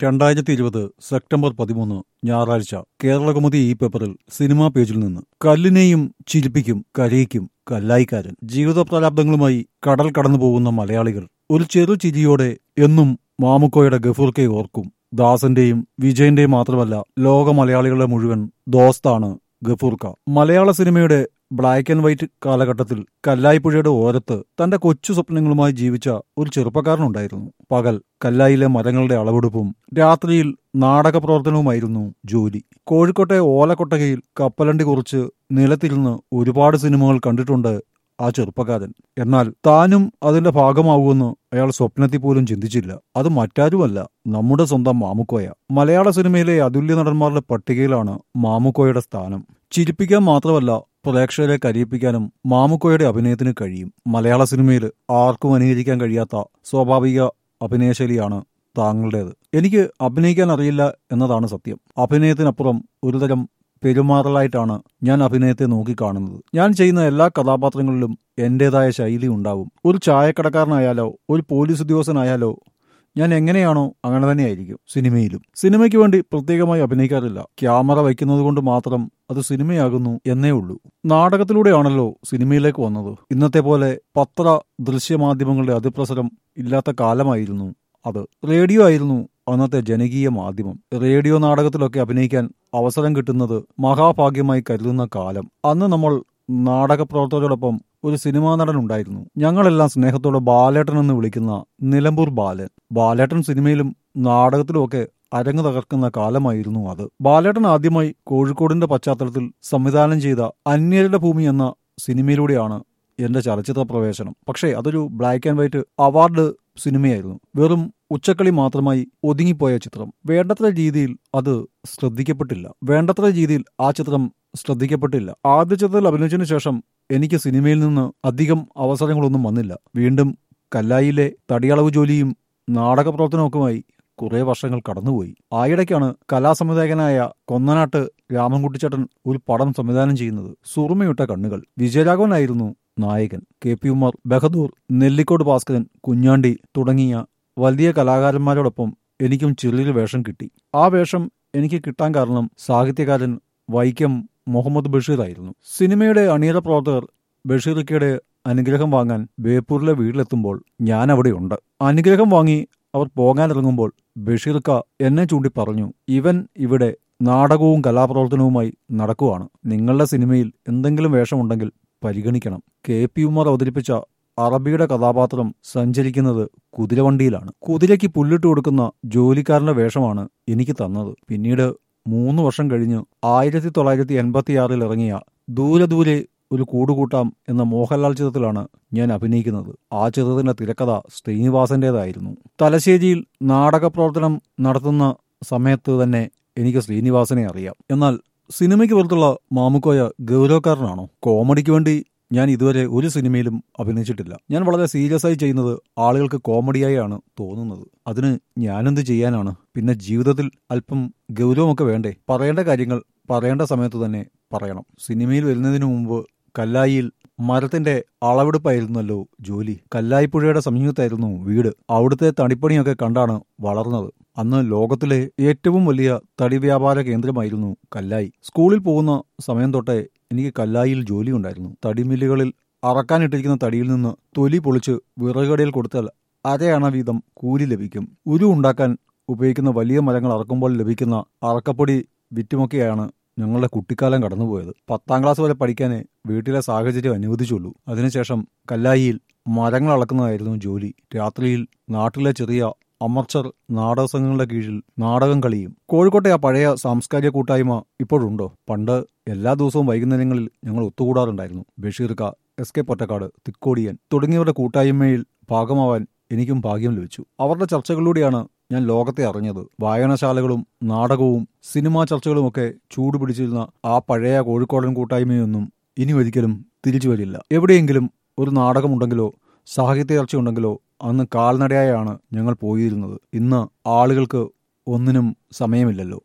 രണ്ടായിരത്തി ഇരുപത് സെപ്റ്റംബർ പതിമൂന്ന് ഞായറാഴ്ച കേരളകൗമുദി ഈ പേപ്പറിൽ സിനിമാ പേജിൽ നിന്ന് കല്ലിനെയും ചിരിപ്പിക്കും കരയിക്കും കല്ലായിക്കാരൻ ജീവിത പ്രാരാബ്ദങ്ങളുമായി കടൽ കടന്നു പോകുന്ന മലയാളികൾ ഒരു ചെറു ചിരിയോടെ എന്നും മാമുക്കോയുടെ ഗഫൂർക്കെ ഓർക്കും ദാസന്റെയും വിജയന്റെയും മാത്രമല്ല ലോക മലയാളികളുടെ മുഴുവൻ ദോസ്താണ് ഗഫൂർക്ക മലയാള സിനിമയുടെ ബ്ലാക്ക് ആൻഡ് വൈറ്റ് കാലഘട്ടത്തിൽ കല്ലായിപ്പുഴയുടെ ഓരത്ത് തന്റെ കൊച്ചു സ്വപ്നങ്ങളുമായി ജീവിച്ച ഒരു ചെറുപ്പക്കാരനുണ്ടായിരുന്നു പകൽ കല്ലായിലെ മരങ്ങളുടെ അളവെടുപ്പും രാത്രിയിൽ നാടക പ്രവർത്തനവുമായിരുന്നു ജോലി കോഴിക്കോട്ടെ ഓലക്കൊട്ടകയിൽ കപ്പലണ്ടി കുറിച്ച് നിലത്തിരുന്ന് ഒരുപാട് സിനിമകൾ കണ്ടിട്ടുണ്ട് ആ ചെറുപ്പക്കാരൻ എന്നാൽ താനും അതിന്റെ ഭാഗമാകുമെന്ന് അയാൾ സ്വപ്നത്തിൽ പോലും ചിന്തിച്ചില്ല അത് മറ്റാരുമല്ല നമ്മുടെ സ്വന്തം മാമുക്കോയ മലയാള സിനിമയിലെ അതുല്യ നടന്മാരുടെ പട്ടികയിലാണ് മാമുക്കോയുടെ സ്ഥാനം ചിരിപ്പിക്കാൻ മാത്രമല്ല പ്രേക്ഷകരെ കരയിപ്പിക്കാനും മാമുക്കോയുടെ അഭിനയത്തിന് കഴിയും മലയാള സിനിമയിൽ ആർക്കും അനുകരിക്കാൻ കഴിയാത്ത സ്വാഭാവിക അഭിനയശൈലിയാണ് താങ്കളുടേത് എനിക്ക് അഭിനയിക്കാൻ അറിയില്ല എന്നതാണ് സത്യം അഭിനയത്തിനപ്പുറം ഒരുതരം പെരുമാറലായിട്ടാണ് ഞാൻ അഭിനയത്തെ നോക്കിക്കാണുന്നത് ഞാൻ ചെയ്യുന്ന എല്ലാ കഥാപാത്രങ്ങളിലും എന്റേതായ ശൈലി ഉണ്ടാവും ഒരു ചായക്കടക്കാരനായാലോ ഒരു പോലീസ് ഉദ്യോഗസ്ഥനായാലോ ഞാൻ എങ്ങനെയാണോ അങ്ങനെ തന്നെയായിരിക്കും സിനിമയിലും സിനിമയ്ക്ക് വേണ്ടി പ്രത്യേകമായി അഭിനയിക്കാറില്ല ക്യാമറ വയ്ക്കുന്നത് കൊണ്ട് മാത്രം അത് സിനിമയാകുന്നു എന്നേ ഉള്ളൂ നാടകത്തിലൂടെയാണല്ലോ സിനിമയിലേക്ക് വന്നത് ഇന്നത്തെ പോലെ പത്ര ദൃശ്യമാധ്യമങ്ങളുടെ അതിപ്രസരം ഇല്ലാത്ത കാലമായിരുന്നു അത് റേഡിയോ ആയിരുന്നു അന്നത്തെ ജനകീയ മാധ്യമം റേഡിയോ നാടകത്തിലൊക്കെ അഭിനയിക്കാൻ അവസരം കിട്ടുന്നത് മഹാഭാഗ്യമായി കരുതുന്ന കാലം അന്ന് നമ്മൾ നാടക പ്രവർത്തകരോടൊപ്പം ഒരു സിനിമാ നടൻ ഉണ്ടായിരുന്നു ഞങ്ങളെല്ലാം സ്നേഹത്തോടെ ബാലേട്ടൻ എന്ന് വിളിക്കുന്ന നിലമ്പൂർ ബാലൻ ബാലേട്ടൻ സിനിമയിലും നാടകത്തിലുമൊക്കെ അരങ്ങ് തകർക്കുന്ന കാലമായിരുന്നു അത് ബാലേട്ടൻ ആദ്യമായി കോഴിക്കോടിന്റെ പശ്ചാത്തലത്തിൽ സംവിധാനം ചെയ്ത അന്യരുടെ ഭൂമി എന്ന സിനിമയിലൂടെയാണ് എന്റെ ചലച്ചിത്ര പ്രവേശനം പക്ഷേ അതൊരു ബ്ലാക്ക് ആൻഡ് വൈറ്റ് അവാർഡ് സിനിമയായിരുന്നു വെറും ഉച്ചക്കളി മാത്രമായി ഒതുങ്ങിപ്പോയ ചിത്രം വേണ്ടത്ര രീതിയിൽ അത് ശ്രദ്ധിക്കപ്പെട്ടില്ല വേണ്ടത്ര രീതിയിൽ ആ ചിത്രം ശ്രദ്ധിക്കപ്പെട്ടില്ല ആദ്യ ചിത്രത്തിൽ അഭിനയിച്ചതിനു ശേഷം എനിക്ക് സിനിമയിൽ നിന്ന് അധികം അവസരങ്ങളൊന്നും വന്നില്ല വീണ്ടും കല്ലായിലെ തടിയളവ് ജോലിയും നാടക പ്രവർത്തനവുമൊക്കെയായി കുറെ വർഷങ്ങൾ കടന്നുപോയി ആയിടയ്ക്കാണ് കലാസംവിധായകനായ കൊന്നനാട്ട് രാമൻകുട്ടിച്ചേട്ടൻ ഒരു പടം സംവിധാനം ചെയ്യുന്നത് സുറുമയിട്ട കണ്ണുകൾ വിജയരാഘവനായിരുന്നു നായകൻ കെ പി ഉമ്മർ ബഹദൂർ നെല്ലിക്കോട് ഭാസ്കരൻ കുഞ്ഞാണ്ടി തുടങ്ങിയ വലിയ കലാകാരന്മാരോടൊപ്പം എനിക്കും ചെറിയൊരു വേഷം കിട്ടി ആ വേഷം എനിക്ക് കിട്ടാൻ കാരണം സാഹിത്യകാരൻ വൈക്കം മുഹമ്മദ് ബഷീർ ആയിരുന്നു സിനിമയുടെ അണിയറ പ്രവർത്തകർ ബഷീർക്കയുടെ അനുഗ്രഹം വാങ്ങാൻ ബേപ്പൂരിലെ വീട്ടിലെത്തുമ്പോൾ ഞാൻ അവിടെയുണ്ട് അനുഗ്രഹം വാങ്ങി അവർ പോകാനിറങ്ങുമ്പോൾ ബഷീർക്ക എന്നെ ചൂണ്ടി പറഞ്ഞു ഇവൻ ഇവിടെ നാടകവും കലാപ്രവർത്തനവുമായി നടക്കുവാണ് നിങ്ങളുടെ സിനിമയിൽ എന്തെങ്കിലും വേഷമുണ്ടെങ്കിൽ പരിഗണിക്കണം കെ പി ഉമ്മർ അവതരിപ്പിച്ച അറബിയുടെ കഥാപാത്രം സഞ്ചരിക്കുന്നത് കുതിരവണ്ടിയിലാണ് കുതിരയ്ക്ക് പുല്ലിട്ട് കൊടുക്കുന്ന ജോലിക്കാരന്റെ വേഷമാണ് എനിക്ക് തന്നത് പിന്നീട് മൂന്ന് വർഷം കഴിഞ്ഞ് ആയിരത്തി തൊള്ളായിരത്തി എൺപത്തിയാറിൽ ഇറങ്ങിയ ദൂരെ ദൂരെ ഒരു കൂടുകൂട്ടാം എന്ന മോഹൻലാൽ ചിത്രത്തിലാണ് ഞാൻ അഭിനയിക്കുന്നത് ആ ചിത്രത്തിന്റെ തിരക്കഥ ശ്രീനിവാസന്റേതായിരുന്നു തലശ്ശേരിയിൽ നാടക പ്രവർത്തനം നടത്തുന്ന സമയത്ത് തന്നെ എനിക്ക് ശ്രീനിവാസനെ അറിയാം എന്നാൽ സിനിമയ്ക്ക് പുറത്തുള്ള മാമുക്കോയ ഗൗരവക്കാരനാണോ കോമഡിക്ക് വേണ്ടി ഞാൻ ഇതുവരെ ഒരു സിനിമയിലും അഭിനയിച്ചിട്ടില്ല ഞാൻ വളരെ സീരിയസ് ആയി ചെയ്യുന്നത് ആളുകൾക്ക് കോമഡിയായാണ് തോന്നുന്നത് അതിന് ഞാനെന്ത് ചെയ്യാനാണ് പിന്നെ ജീവിതത്തിൽ അല്പം ഗൗരവമൊക്കെ വേണ്ടേ പറയേണ്ട കാര്യങ്ങൾ പറയേണ്ട സമയത്ത് തന്നെ പറയണം സിനിമയിൽ വരുന്നതിന് മുമ്പ് കല്ലായിയിൽ മരത്തിന്റെ അളവെടുപ്പായിരുന്നല്ലോ ജോലി കല്ലായിപ്പുഴയുടെ സമീപത്തായിരുന്നു വീട് അവിടുത്തെ തടിപ്പണിയൊക്കെ കണ്ടാണ് വളർന്നത് അന്ന് ലോകത്തിലെ ഏറ്റവും വലിയ തടി വ്യാപാര കേന്ദ്രമായിരുന്നു കല്ലായി സ്കൂളിൽ പോകുന്ന സമയം തൊട്ടേ എനിക്ക് കല്ലായിൽ ജോലി ഉണ്ടായിരുന്നു തടിമില്ലുകളിൽ അറക്കാനിട്ടിരിക്കുന്ന തടിയിൽ നിന്ന് തൊലി പൊളിച്ച് വിറകടിയിൽ കൊടുത്താൽ അരയണ വീതം കൂലി ലഭിക്കും ഉരു ഉണ്ടാക്കാൻ ഉപയോഗിക്കുന്ന വലിയ മരങ്ങൾ അറക്കുമ്പോൾ ലഭിക്കുന്ന അറക്കപ്പൊടി വിറ്റുമൊക്കെയാണ് ഞങ്ങളുടെ കുട്ടിക്കാലം കടന്നുപോയത് പത്താം ക്ലാസ് വരെ പഠിക്കാനേ വീട്ടിലെ സാഹചര്യം അനുവദിച്ചുള്ളൂ അതിനുശേഷം കല്ലായിയിൽ മരങ്ങൾ അളക്കുന്നതായിരുന്നു ജോലി രാത്രിയിൽ നാട്ടിലെ ചെറിയ അമർച്ചർ നാടക സംഘങ്ങളുടെ കീഴിൽ നാടകം കളിയും കോഴിക്കോട്ടെ ആ പഴയ സാംസ്കാരിക കൂട്ടായ്മ ഇപ്പോഴുണ്ടോ പണ്ട് എല്ലാ ദിവസവും വൈകുന്നേരങ്ങളിൽ ഞങ്ങൾ ഒത്തുകൂടാറുണ്ടായിരുന്നു ബഷീർക്ക എസ് കെ പൊറ്റക്കാട് തിക്കോടിയൻ തുടങ്ങിയവരുടെ കൂട്ടായ്മയിൽ ഭാഗമാവാൻ എനിക്കും ഭാഗ്യം ലഭിച്ചു അവരുടെ ചർച്ചകളിലൂടെയാണ് ഞാൻ ലോകത്തെ അറിഞ്ഞത് വായനശാലകളും നാടകവും സിനിമാ ചർച്ചകളുമൊക്കെ ചൂടുപിടിച്ചിരുന്ന ആ പഴയ കോഴിക്കോടൻ കൂട്ടായ്മയൊന്നും ഇനി ഒരിക്കലും തിരിച്ചു വരില്ല എവിടെയെങ്കിലും ഒരു നാടകമുണ്ടെങ്കിലോ സാഹിത്യ ചർച്ച ഉണ്ടെങ്കിലോ അന്ന് കാൽനടയായാണ് ഞങ്ങൾ പോയിരുന്നത് ഇന്ന് ആളുകൾക്ക് ഒന്നിനും സമയമില്ലല്ലോ